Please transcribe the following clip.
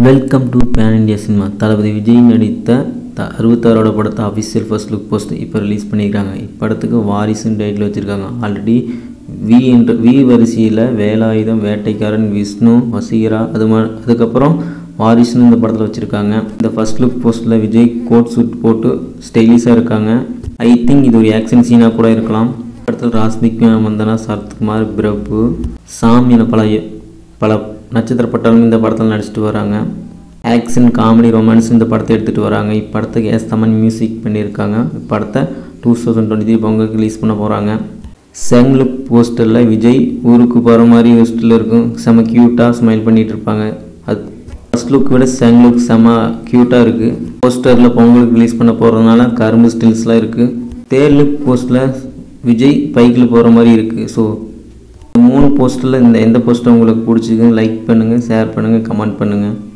welcome to pan India cinema Thalapathy Vijay நடித்த த அறுபத்தாறோட படத்தை அஃபிஷியல் ஃபர்ஸ்ட் லுக் போஸ்ட் இப்போ ரிலீஸ் பண்ணியிருக்காங்க இப்படத்துக்கு வாரிசுன்னு டைட்டில் வச்சுருக்காங்க ஆல்ரெடி வி என்ற வி வரிசையில் வேலாயுதம் வேட்டைக்காரன் விஷ்ணு வசீகரா அது மா அதுக்கப்புறம் வாரிசுன்னு இந்த படத்தில் வச்சுருக்காங்க இந்த ஃபர்ஸ்ட் லுக் போஸ்ட்டில் விஜய் கோட் சூட் போட்டு ஸ்டைலிஷாக இருக்காங்க ஐ திங்க் இது ஒரு ஆக்ஷன் சீனாக கூட இருக்கலாம் படத்தில் ராஸ்மிக் மந்தனா சரத்குமார் பிரபு சாம் என பல பல நட்சத்திர பட்டாலும் இந்த படத்தில் நடிச்சிட்டு வராங்க ஆக்ஷன் காமெடி ரொமான்ஸ் இந்த படத்தை எடுத்துகிட்டு வராங்க இப்படத்துக்கு எஸ் தமன் மியூசிக் பண்ணியிருக்காங்க இப்படத்தை டூ தௌசண்ட் டுவெண்ட்டி த்ரீ பொங்கலுக்கு ரிலீஸ் பண்ண போகிறாங்க செங் லுக் போஸ்டரில் விஜய் ஊருக்கு போகிற மாதிரி ஹோஸ்டலில் இருக்கும் செம க்யூட்டாக ஸ்மைல் பண்ணிகிட்டு இருப்பாங்க அது ஃபர்ஸ்ட் லுக் விட செங் லுக் செம க்யூட்டாக இருக்குது போஸ்டரில் பொங்கலுக்கு ரிலீஸ் பண்ண போகிறதுனால கரும்பு ஸ்டில்ஸ்லாம் இருக்குது தேர்ட் லுக் போஸ்ட்டில் விஜய் பைக்கில் போகிற மாதிரி இருக்குது ஸோ மூணு போஸ்ட்டில் இந்த எந்த போஸ்ட்டை உங்களுக்கு பிடிச்சிருக்கு லைக் பண்ணுங்கள் ஷேர் பண்ணுங்கள் கமெண்ட் பண்ணுங்கள்